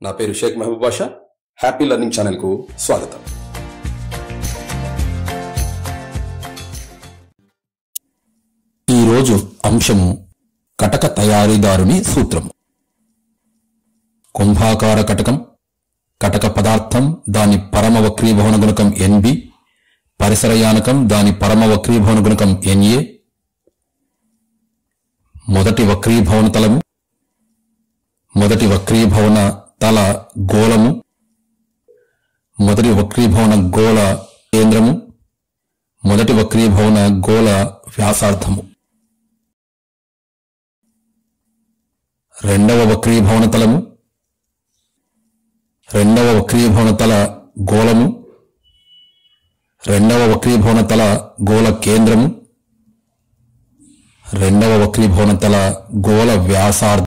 నా పేరు Shaik Mahaboob Basha happy learning channel కు స్వాగతం ఈరోజు అంశము కటక తయారీదారుని సూత్రము కుంభాకార కటకం కటక పదార్థం దాని పరమ వక్రీభవన గుణకం ఎన్బి పరిసరయానకం దాని పరమ వక్రీభవన గుణకం ఎన్ఏ మొదటి వక్రీభవన తలము మొదటి వక్రీభవన తల గోళము మొదటి వక్రీభవన గోళ కేంద్రము మొదటి వక్రీభవన గోళ వ్యాసార్థము రెండవ వక్రీభవన తలము రెండవ వక్రీభవన తల గోళము రెండవ వక్రీభవన తల గోళ కేంద్రము రెండవ వక్రీభవన తల గోళ వ్యాసార్థం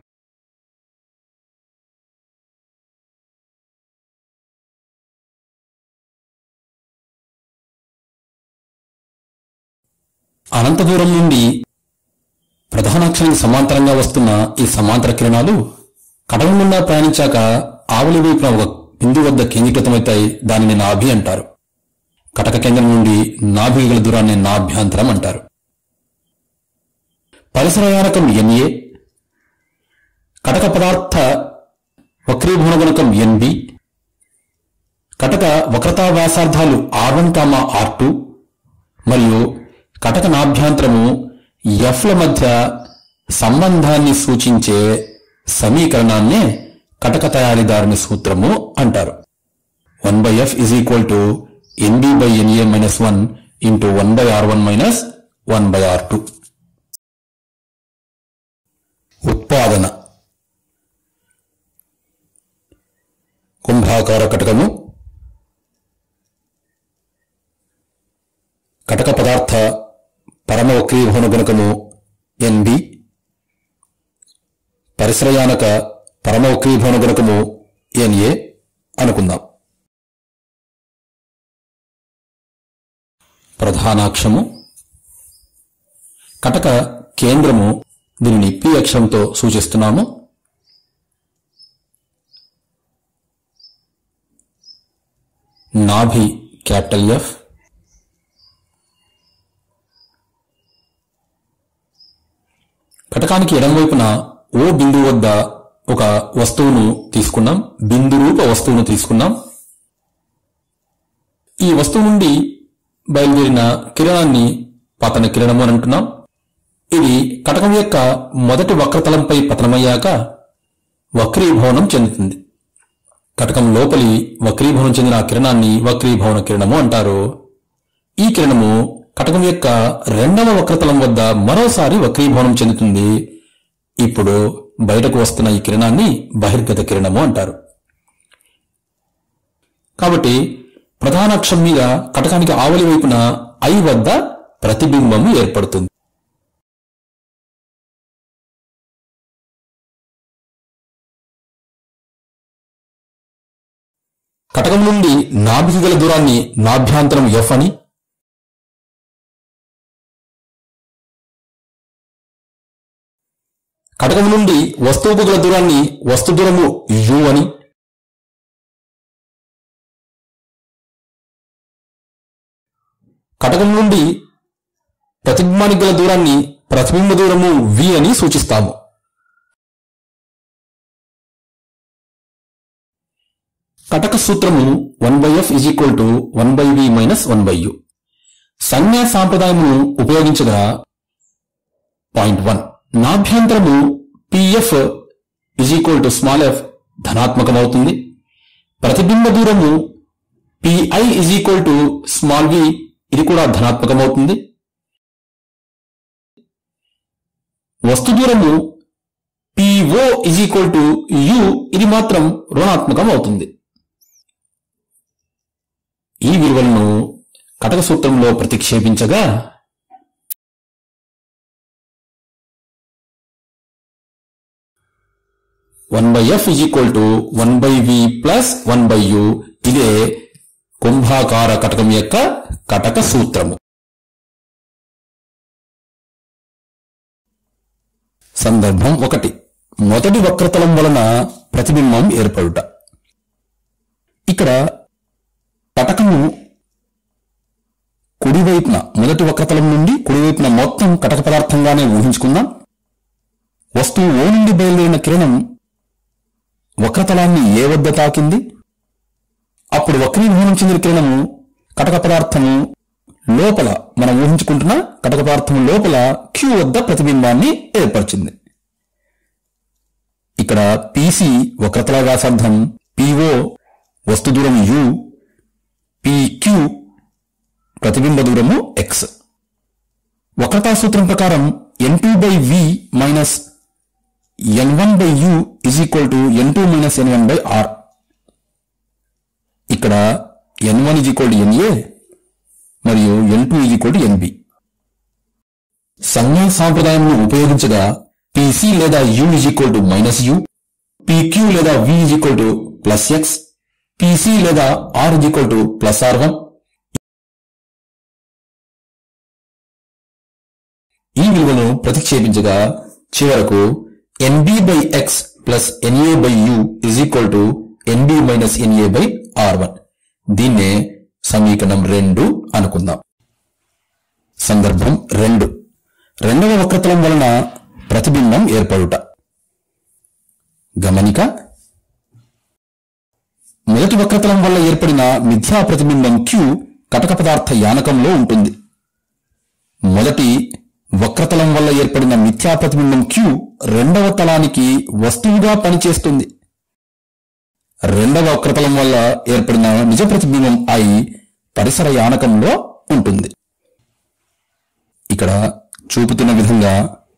అనంత దూరం నుండి ప్రధానాక్షరానికి సమాంతరంగా వస్తున్న ఈ సమాంతర కిరణాలు కటకం గుండా ప్రయాణించాక ఆవులి వైపున ఒక బిందు వద్ద కేంద్రీకృతమవుతాయి దానిని నాభి అంటారు కటక కేంద్రం నుండి నాభి గల దూరాన్ని నాభ్యాంతరం అంటారు పరిసరయానకం ఎన్ఏ కటక పదార్థ వక్రీభవన గుణకం ఎన్బి కటక వక్రతా వ్యాసార్థాలు R one comma R two మరియు కటక నాభ్యాంతరము ఎఫ్ల మధ్య సంబంధాన్ని సూచించే సమీకరణాన్నే కటక తయారీదారుని సూత్రము అంటారు one by F is equal to NB by ఎన్ఏ minus one into one by are one minus one by are two ఉత్పాదన కుంభాకార కటకము కటక పదార్థ పరమ వక్రీభవన గుణకము ఎన్బి పరిసరయానక పరమ వక్రీభవన గుణకము ఎన్ఏ అనుకుందాం ప్రధానాక్షము కటక కేంద్రము దీనిని పి అక్షరంతో సూచిస్తున్నాము నాభి క్యాపిటల్ ఎఫ్ కటకానికి ఎడమవైపున ఓ బిందువు వద్ద ఒక వస్తువును తీసుకున్నాం బిందు రూప వస్తువును తీసుకున్నాం ఈ వస్తువు నుండి బయలుదేరిన కిరణాన్ని పతన కిరణము అని అంటున్నాం ఇది కటకం యొక్క మొదటి వక్రతలంపై పతనమయ్యాక వక్రీభవనం చెందుతుంది కటకం లోపలి వక్రీభవనం చెందిన ఆ కిరణాన్ని వక్రీభవన కిరణము అంటారు ఈ కిరణము కటకం యొక్క రెండవ వక్రతలం వద్ద మరోసారి వక్రీభవనం చెందుతుంది ఇప్పుడు బయటకు వస్తున్న ఈ కిరణాన్ని బహిర్గత కిరణము అంటారు కాబట్టి ప్రధాన అక్షం మీద కటకానికి ఆవలి వైపున ఐ వద్ద ప్రతిబింబం ఏర్పడుతుంది కటకం నుండి నాభికి గల దూరాన్ని నాభ్యాంతరం ఎఫ్ అని కటకం నుండి వస్తువుకు గల దూరాన్ని వస్తు దూరము యు అని కటకం నుండి ప్రతిబింబానికి గల దూరాన్ని ప్రతిబింబ దూరము వి అని సూచిస్తాము కటక సూత్రము one by F is equal to one by we minus one by U సంజ్ఞా సాంప్రదాయమును ఉపయోగించగా పాయింట్ వన్ నాభ్యంతరము PF is equal to small F ధనాత్మకమవుతుంది ప్రతిబింబ దూరము PI is equal to small V ఇది కూడా ధనాత్మకమవుతుంది వస్తు దూరము PO is equal to U ఇది మాత్రం రుణాత్మకం అవుతుంది ఈ విలువలను కటక సూత్రంలో ప్రతిక్షేపించగా one by F is equal to one by we plus one by you ఇదే కుంభాకార కటకం యొక్క కటక సూత్రము సందర్భం ఒకటి మొదటి వక్రతలం వలన ప్రతిబింబం ఏర్పడుట ఇక్కడ కటకము కుడివైపున మొదటి వక్రతలం నుండి కుడివైపున మొత్తం కటక పదార్థంగానే ఊహించుకుందాం వస్తువు ఓ నుండి బయలుదేరిన కిరణం వక్రతలాన్ని ఏ వద్ద తాకింది అప్పుడు వక్రీభవనం చెందిన కిరణము కటక పదార్థము లోపల మనం ఊహించుకుంటున్న కటక పదార్థం లోపల క్యూ వద్ద ప్రతిబింబాన్ని ఏర్పరిచింది ఇక్కడ పీసీ వక్రతల వ్యాసార్థం పిఓ వస్తు దూరం యు పిక్యూ ప్రతిబింబ దూరము ఎక్స్ వక్రతా సూత్రం ప్రకారం ఎన్ two by we minus N one by you is equal to N two minus N one by are ఇక్కడ ఎన్ one is equal to NA మరియు N two is equal to NB సంజ్ఞా సాంప్రదాయంను ఉపయోగించగా పిసి లేదా U is equal to minus U PQ లేదా వి is equal to plus X PC లేదా are is equal to plus R one ఈ విలువను ప్రతిక్షేపించగా చివరకు NB by x plus n a by you is equal to n b minus n a by are one దీన్నే సమీకరణం రెండు అనుకుందాం సందర్భం రెండు రెండవ వక్రతలం వలన ప్రతిబింబం ఏర్పడుట గమనిక మొదటి వక్రతలం వల్ల ఏర్పడిన మిథ్యా ప్రతిబింబం క్యూ కటక పదార్థ యానకంలో ఉంటుంది మొదటి వక్రతలం వల్ల ఏర్పడిన మిథ్యా ప్రతిబింబం క్యూ రెండవ తలానికి వస్తువుగా పనిచేస్తుంది రెండవ వక్రతలం వల్ల ఏర్పడిన నిజ ప్రతిబింబం ఐ పరిసర యానకంలో ఉంటుంది ఇక్కడ చూపుతున్న విధంగా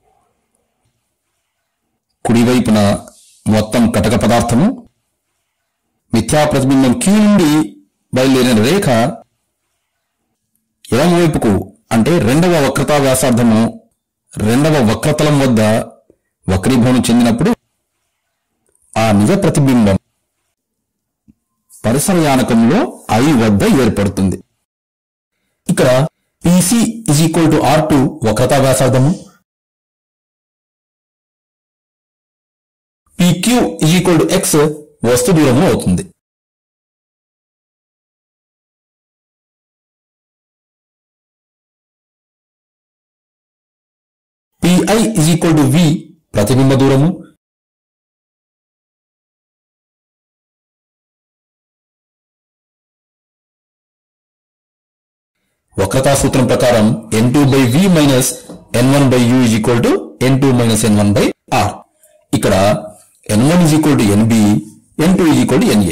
కుడివైపున మొత్తం కటక పదార్థము మిథ్యా ప్రతిబింబం క్యూ నుండి బయలుదేరిన రేఖ ఎడమవైపుకు అంటే రెండవ వక్రతా వ్యాసార్థము రెండవ వక్రతలం వద్ద వక్రీభవనం చెందినప్పుడు ఆ నిజ ప్రతిబింబం పరిసర యానకంలో ఐ వద్ద ఏర్పడుతుంది ఇక్కడ PC is equal to r two వక్రతా వ్యాసార్థము PQ is equal to x వస్తు దూరము అవుతుంది PI is equal to v ప్రతిబింబ దూరము వక్రతా సూత్రం ప్రకారం ఎన్ two by we minus N one by u is equal to N two minus N one by are ఇక్కడ ఎన్ one is equal to n b n two is equal to n a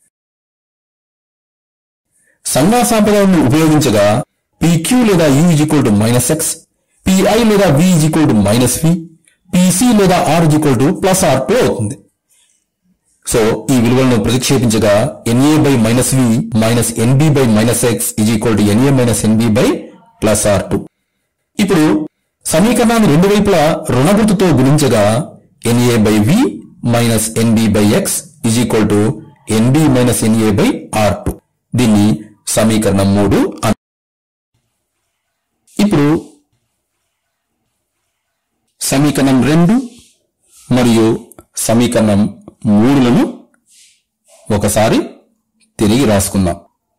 సంజ్ఞా సాంప్రదాయాన్ని ఉపయోగించగా PQ లేదా u is equal to minus x PI లేదా వి is equal to minus v PC లేదా are is equal to plus r two అవుతుంది so ఈ విలువలను ప్రతిక్షేపించగా n a by minus v minus n b by minus x is equal to n a minus n b by plus r two ఇప్పుడు సమీకరణాన్ని రెండు వైపులా రుణగుర్తుతో గుణించగా n a by we minus n b by x is equal to n b minus n a by are two దీన్ని సమీకరణం మూడు అన్- ఇప్పుడు సమీకరణం రెండు మరియు సమీకరణం మూడులను ఒకసారి తిరిగి రాసుకుందాం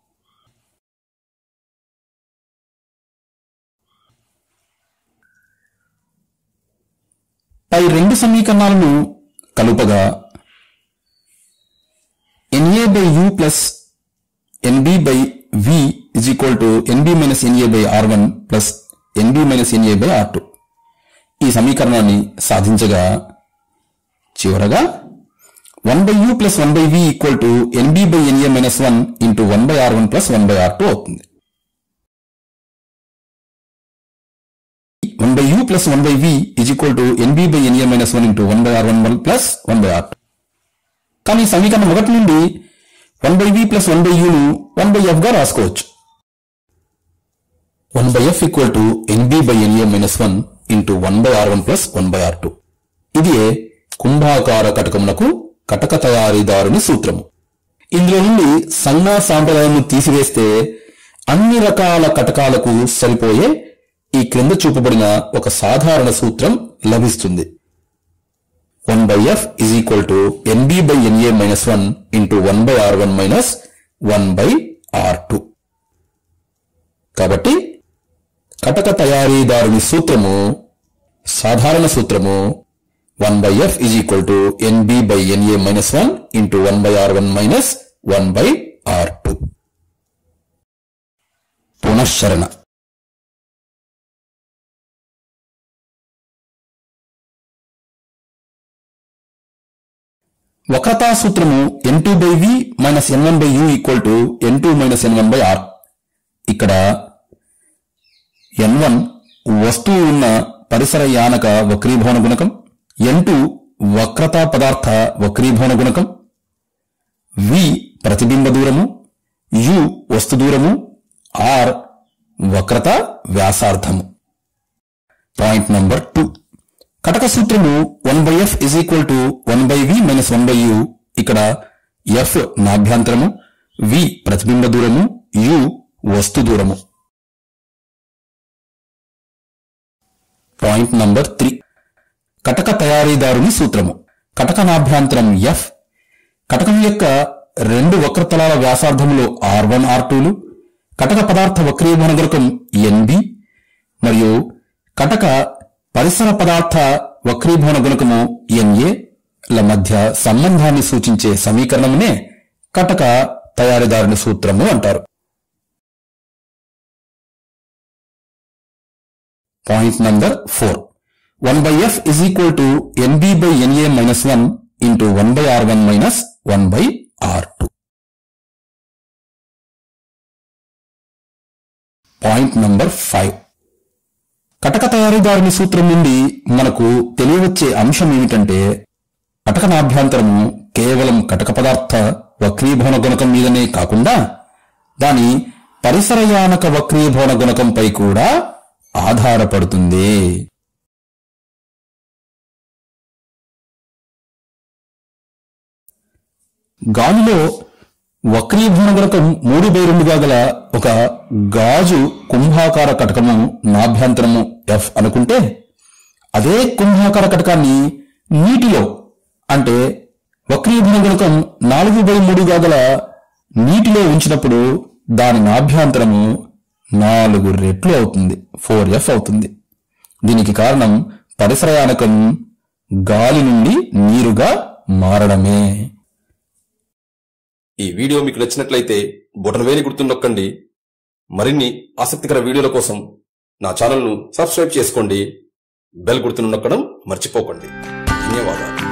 పై రెండు సమీకరణాలను కలుపగా n a by u plus n b by v is equal to n b minus n a by are one plus n b minus n a by are two ఈ సమీకరణాన్ని సాధించగా చివరగా one by u plus one by v equal to NB by ఎన్ఏ minus one into one by are one plus one by are two అవుతుంది one by u plus one by v is equal to NB by ఎన్ఏ minus one into one by are one one plus one by are two కానీ సమీకరణం ఒకటి నుండి one by we plus one by యూను one by f గా రాసుకోవచ్చు one by f equal to NB by ఎన్ఏ minus one into one by are one plus one by are two ఇది కుంభాకార కటకమునకు కటక తయారీదారుని సూత్రము ఇందులో నుండి సంజ్ఞా సాంప్రదాయాన్ని తీసివేస్తే అన్ని రకాల కటకాలకు సరిపోయే ఈ క్రింద చూపబడిన ఒక సాధారణ సూత్రం లభిస్తుంది one by F is equal to NB by ఎన్ఏ minus one into one by are one minus one by are two కాబట్టి కటక తయారీదారుని సూత్రము సాధారణ సూత్రము one by f is equal to NB by ఎన్ఏ minus one into one by are one minus one by are two పునశ్చరణ వక్రతా సూత్రము n two by we minus N one by u equal to N two minus N one by are ఇక్కడ ఎన్ one వస్తువు ఉన్న పరిసర యానక వక్రీభవన గుణకం ఎన్ two వక్రతా పదార్థ వక్రీభవన గుణకం వి ప్రతిబింబ దూరము యు వస్తు దూరము ఆర్ వక్రత వ్యాసార్థము పాయింట్ నంబర్ టూ కటక సూత్రము one by F is equal to one by we minus one by u ఇక్కడ ఎఫ్ నాభ్యంతరము వి ప్రతిబింబ దూరము యు వస్తు దూరము పాయింట్ నంబర్ త్రీ కటక తయారీదారుని సూత్రము కటక నాభ్యంతరం ఎఫ్ కటకం యొక్క రెండు వక్రతలాల వ్యాసార్థములు ఆర్ వన్ ఆర్ టూలు కటక పదార్థ వక్రీభవన గుణకం ఎన్బి మరియు కటక పరిసర పదార్థ వక్రీభవన గుణకము ఎన్ఏ ల మధ్య సంబంధాన్ని సూచించే సమీకరణమునే కటక తయారీదారుని సూత్రము అంటారు point number four one by F is equal to NB by ఎన్ఏ minus one into one by are one minus one by are two point number five కటక తయారీదారుని సూత్రం నుండి మనకు తెలియవచ్చే అంశం ఏమిటంటే కటకనాభ్యంతరము కేవలం కటక పదార్థ వక్రీభవన గుణకం మీదనే కాకుండా దాని పరిసరయానక వక్రీభవన గుణకంపై కూడా ఆధారపడుతుంది గాలిలో వక్రీభవన గుణకం మూడు బై రెండుగా గల ఒక గాజు కుంభాకార కటకము నాభ్యంతరము ఎఫ్ అనుకుంటే అదే కుంభాకార కటకాన్ని నీటిలో అంటే వక్రీభవన గుణకం నాలుగు బై మూడుగా గల నీటిలో ఉంచినప్పుడు దాని నాభ్యంతరము నాలుగు రెట్లు అవుతుంది ఫోర్ ఎఫ్ అవుతుంది దీనికి కారణం పరిసరయానకం గాలి నుండి నీరుగా మారడమే ఈ వీడియో మీకు నచ్చినట్లయితే బొటనవేలి గుర్తు నొక్కండి మరిన్ని ఆసక్తికర వీడియోల కోసం నా ఛానల్ను సబ్స్క్రైబ్ చేసుకోండి బెల్ గుర్తును నొక్కడం మర్చిపోకండి ధన్యవాదాలు